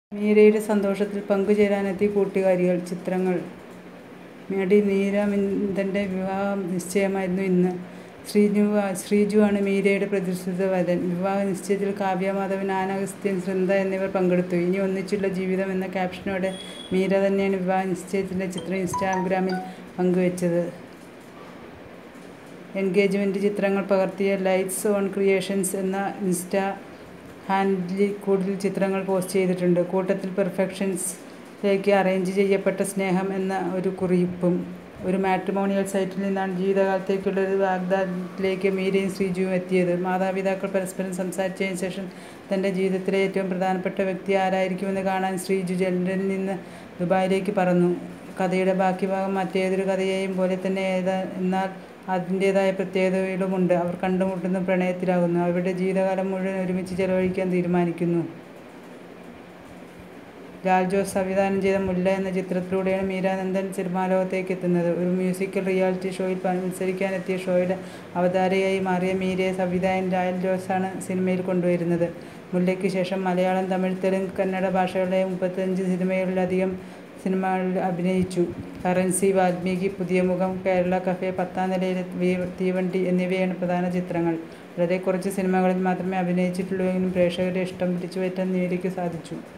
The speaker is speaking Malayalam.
മീരയുടെ സന്തോഷത്തിൽ പങ്കുചേരാനെത്തി കൂട്ടുകാരികൾ. ചിത്രങ്ങൾ നടി മീര മിഥുന്റെ വിവാഹം നിശ്ചയമായിരുന്നു ഇന്ന്. ശ്രീജു ആണ് മീരയുടെ പ്രതിശ്രുത വരൻ. വിവാഹ നിശ്ചയത്തിൽ കാവ്യ മാധവൻ, ആന അഗസ്ത്യൻ, വൃന്ദ എന്നിവർ പങ്കെടുത്തു. ഇനി ഒന്നിച്ചുള്ള ജീവിതം എന്ന ക്യാപ്ഷനോടെ മീര തന്നെയാണ് വിവാഹ നിശ്ചയത്തിന്റെ ചിത്രം ഇൻസ്റ്റഗ്രാമിൽ പങ്കുവെച്ചത്. എൻഗേജ്മെന്റ് ചിത്രങ്ങൾ പകർത്തിയ ലൈറ്റ്സ് ഓൺ ക്രിയേഷൻസ് എന്ന ഇൻസ്റ്റാ ഹാൻഡിലിൽ കൂടുതൽ ചിത്രങ്ങൾ പോസ്റ്റ് ചെയ്തിട്ടുണ്ട്. കൂട്ടത്തിൽ പെർഫെക്ഷനിലേക്ക് അറേഞ്ച് ചെയ്യപ്പെട്ട സ്നേഹം എന്ന ഒരു കുറിപ്പും. ഒരു മാട്രിമോണിയൽ സൈറ്റിൽ നിന്നാണ് ജീവിതകാലത്തേക്കുള്ള ഒരു വാഗ്ദാനത്തിലേക്ക് മീരയും ശ്രീജുവും എത്തിയത്. മാതാപിതാക്കൾ പരസ്പരം സംസാരിച്ചതിന് ശേഷം തന്റെ ജീവിതത്തിലെ ഏറ്റവും പ്രധാനപ്പെട്ട വ്യക്തി ആരായിരിക്കുമെന്ന് കാണാൻ ശ്രീജു ലണ്ടനിൽ നിന്ന് ദുബായിലേക്ക് പറന്നു. കഥയുടെ ബാക്കിഭാഗം മറ്റേതൊരു കഥയെയും പോലെ തന്നെ എന്നാൽ അതിന്റേതായ പ്രത്യേകതകളുമുണ്ട്. അവർ കണ്ടുമുട്ടുന്നു, പ്രണയത്തിലാകുന്നു, അവരുടെ ജീവിതകാലം മുഴുവൻ ഒരുമിച്ച് ചെലവഴിക്കാൻ തീരുമാനിക്കുന്നു. ലാൽ ജോസ് സംവിധാനം ചെയ്ത മുല്ല എന്ന ചിത്രത്തിലൂടെയാണ് മീര നന്ദൻ സിനിമാലോകത്തേക്ക് എത്തുന്നത്. ഒരു മ്യൂസിക്കൽ റിയാലിറ്റി ഷോയിൽ മത്സരിക്കാനെത്തിയ ഷോയുടെ അവതാരകയായി മാറിയ മീരയെ സംവിധായകൻ ലാൽ ജോസാണ് സിനിമയിൽ കൊണ്ടുവരുന്നത്. മുല്ലയ്ക്ക് ശേഷം മലയാളം, തമിഴ്, തെലുങ്ക്, കന്നഡ ഭാഷകളിലായി മുപ്പത്തിയഞ്ച് സിനിമകളിലധികം സിനിമകളിൽ അഭിനയിച്ചു. കറൻസി, വാൽമീകി, പുതിയ മുഖം, കേരള കഫേ, പത്താം നിലയിലെ തീവണ്ടി എന്നിവയാണ് പ്രധാന ചിത്രങ്ങൾ. വളരെ കുറച്ച് സിനിമകളിൽ മാത്രമേ അഭിനയിച്ചിട്ടുള്ളൂവെങ്കിലും പ്രേക്ഷകരുടെ ഇഷ്ടം പിടിച്ചുപറ്റാൻ മീരയ്ക്ക് സാധിച്ചു.